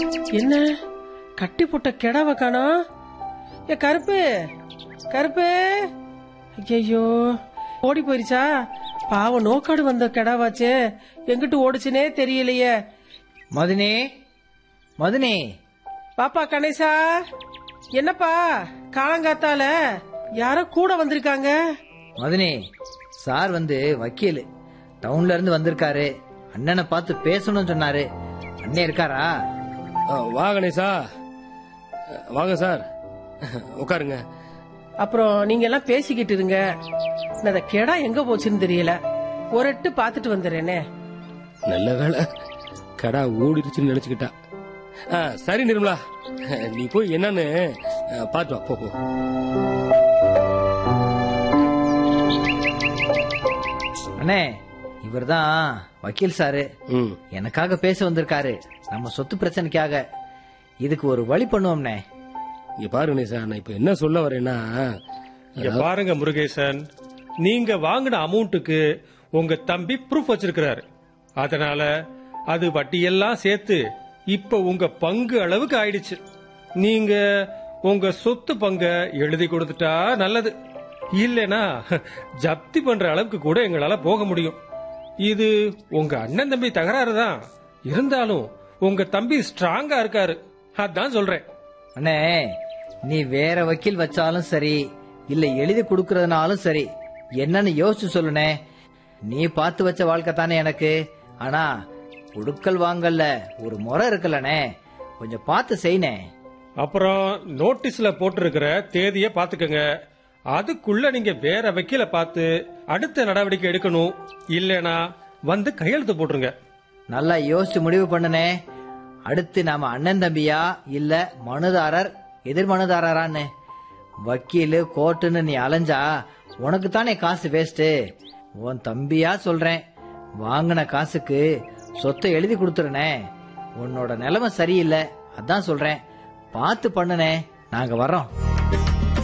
என்ன கட்டி போட்ட கிடாவ காணோம் ஏ கருப்பு கருப்பு ஐயோ ஓடி போயிருச்சா பாவம் நோக்காடு வந்த கிடாவாச்சே எங்கிட்டு ஓடுச்சுனே தெரியலையே மதுனே மதுனே பாப்பா கணேசா என்னப்பா காலங்காத்தால யாரோ கூட வந்திருக்காங்க மதுனே சார் வந்து வக்கீல் டவுன்ல இருந்து வந்திருக்காரு அண்ணனை பார்த்து பேசணும்னு சொன்னாரு அண்ணன் இருக்காரா ஆ, வா கணேசா வாங்க சார் உட்காருங்க அப்புறம் நீங்க எல்லாம் பேசிக்கிட்டு இருங்க நான் அந்த கெடா எங்க போச்சுன்னு தெரியல ஒரு எட்டு பாத்துட்டு வந்துடுறேனே நல்ல வேலை கடா ஓடிடுச்சுன்னு நினைச்சுக்கிட்டா ஆ, சரி நிர்மலா நீ போய் என்னன்னு ஆ, பார்த்து வா போ போ அண்ணே இவர்தான் வக்கீல் சாரு ம் எனக்காக பேச வந்திருக்காரு நம்ம சொத்து பிரச்சனைக்காக இதுக்கு ஒரு வழி பண்ணுவோம்னே இங்க பாரு கணேசா நான் இப்ப என்ன சொல்ல வரேன்னா இங்க பாருங்க முருகேசன் நீங்க வாங்கின அமௌண்ட்டுக்கு உங்க தம்பி ப்ரூஃப் வச்சிருக்கிறாரு அதனால அது வட்டியெல்லாம் சேர்த்து இப்ப உங்க பங்கு அளவுக்கு ஆயிடுச்சு நீங்க உங்க சொத்து பங்க எழுதி கொடுத்துட்டா நல்லது இல்லனா ஜப்தி பண்ற அளவுக்கு கூட எங்களால போக முடியும் இது உங்க அண்ணன் தம்பி தகராறு தான் இருந்தாலும் உங்க தம்பி ஸ்ட்ராங்கா இருக்காரு அதான் சொல்றேன் அண்ணே நீ வேற வக்கீல் வச்சாலும் சரி இல்ல எழுதி கொடுக்கறதுனாலும் சரி என்னன்னு யோசிச்சு சொல்லுனே நீ பார்த்து வச்ச வாழ்க்கை தானே எனக்கு ஆனா குடுக்கல் வாங்கல்ல ஒரு முறை இருக்குல்லண்ணே கொஞ்சம் பார்த்து செய்னே அப்புறம் நோட்டீஸ்ல போட்டிருக்கிற தேதிய பாத்துக்கங்க அதுக்குள்ள நீங்க வேற வக்கீல பார்த்து அடுத்த நடவடிக்கை எடுக்கணும் இல்லனா வந்து கையெழுத்து போட்டுருங்க நல்லா யோசிச்சு முடிவு பண்ணுனே அடுத்து நாம அண்ணன் தம்பியா இல்ல மனுதாரர் எதிர் மனுதாரரான்னு வக்கீலு கோர்ட்டுன்னு நீ அலைஞ்சா உனக்கு தானே காசு வேஸ்ட் உன் தம்பியா சொல்றேன் வாங்கின காசுக்கு சொத்தை எழுதி கொடுத்துருனே உன்னோட நிலைமை சரியில்லை அதான் சொல்றேன் பார்த்து பண்ணுனே நாங்க வர்றோம்